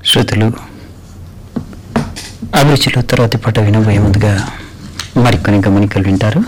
శ్రోతలు అభిరుచిలో తర్వాతి పాట వినబోయే ముందుగా మరికొన్ని గమనికలు వింటారు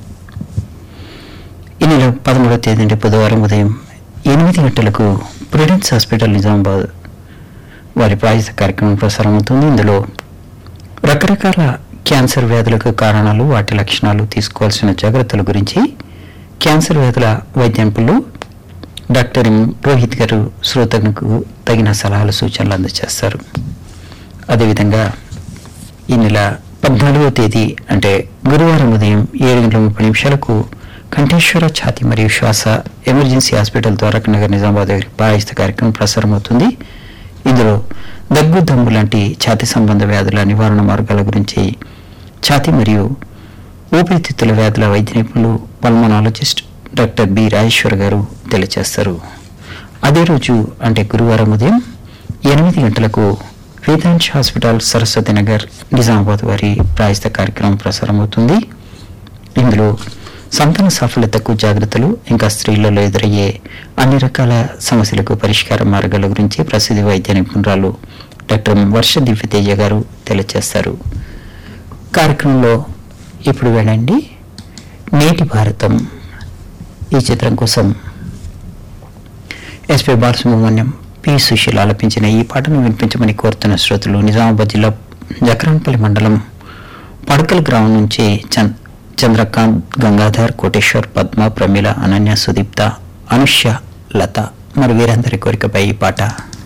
ఈ నెల పదమూడవ తేదీ అంటే బుధవారం ఉదయం ఎనిమిది గంటలకు ప్రుడెన్స్ హాస్పిటల్ నిజామాబాద్ వారి ప్రాయోజిత కార్యక్రమం ప్రసారం అవుతుంది ఇందులో రకరకాల క్యాన్సర్ వ్యాధులకు కారణాలు వాటి లక్షణాలు తీసుకోవాల్సిన జాగ్రత్తల గురించి క్యాన్సర్ వ్యాధుల వైద్య నిపుణులు డాక్టర్ ఎం రోహిత్ గారు శ్రోతలకు తగిన సలహాలు సూచనలు అందజేస్తారు అదేవిధంగా ఈ నెల పద్నాలుగో తేదీ అంటే గురువారం ఉదయం ఏడు గంటల ముప్పై నిమిషాలకు కంఠేశ్వర ఛాతి మరియు శ్వాస ఎమర్జెన్సీ హాస్పిటల్ ద్వారకా నగర్ నిజామాబాద్ దగ్గర ప్రాయోజిత కార్యక్రమం ప్రసారం అవుతుంది ఇందులో దగ్గు దమ్ము లాంటి ఛాతి సంబంధ వ్యాధుల నివారణ మార్గాల గురించి ఛాతి మరియు ఊపిరితిత్తుల వ్యాధుల వైద్య నిపుణులు పల్మనాలజిస్ట్ డాక్టర్ బి రాజేశ్వర్ గారు తెలియజేస్తారు అదే రోజు అంటే గురువారం ఉదయం ఎనిమిది గంటలకు వేదాంశ్ హాస్పిటల్ సరస్వతి నగర్ నిజామాబాద్ వారి ప్రాయస్త కార్యక్రమం ప్రసారం అవుతుంది ఇందులో సంతాన సాఫల్యతకు జాగ్రత్తలు ఇంకా స్త్రీలలో ఎదురయ్యే అన్ని రకాల సమస్యలకు పరిష్కార మార్గాల గురించి ప్రసిద్ధి వైద్య నిపుణురాలు డాక్టర్ వర్ష దివ్యతేజ గారు తెలియజేస్తారు కార్యక్రమంలో ఇప్పుడు వెళ్ళండి నేటి భారతం ఈ చిత్రం కోసం ఎస్పి బాలసుబ్రహ్మణ్యం పి సుశీల్ ఆలపించిన ఈ పాటను వినిపించమని కోరుతున్న శ్రోతలు నిజామాబాద్ జిల్లా జక్రాన్పల్లి మండలం పడకల్ గ్రామం నుంచి చంద్ చంద్రకాంత్ గంగాధర్ కోటేశ్వర్ పద్మ ప్రమీల అనన్య సుదీప్త అనుష్య లత మరి వీరందరి కోరికపై ఈ పాట